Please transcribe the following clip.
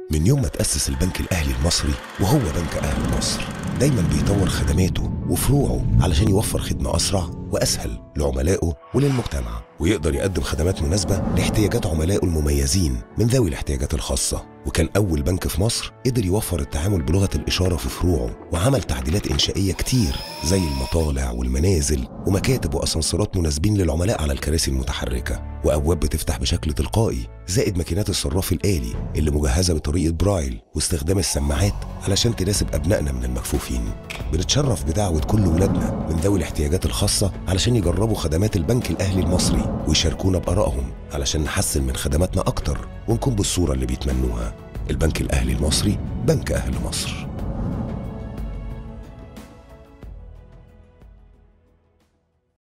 من يوم ما تأسس البنك الأهلي المصري وهو بنك أهل مصر دايما بيطور خدماته وفروعه علشان يوفر خدمة أسرع وأسهل لعملائه وللمجتمع ويقدر يقدم خدمات مناسبة لاحتياجات عملائه المميزين من ذوي الاحتياجات الخاصة وكان أول بنك في مصر قدر يوفر التعامل بلغة الإشارة في فروعه وعمل تعديلات إنشائية كتير زي المطالع والمنازل ومكاتب وأسانسيرات مناسبين للعملاء على الكراسي المتحركة وأبواب بتفتح بشكل تلقائي زائد ماكينات الصراف الآلي اللي مجهزة بطريقة برايل واستخدام السماعات علشان تناسب أبنائنا من المكفوفين بنتشرف بدعوة كل ولادنا من ذوي الاحتياجات الخاصة علشان يجربوا خدمات البنك الأهلي المصري ويشاركونا بآرائهم علشان نحسن من خدماتنا أكتر ونكون بالصورة اللي بيتمنوها البنك الأهلي المصري بنك أهل مصر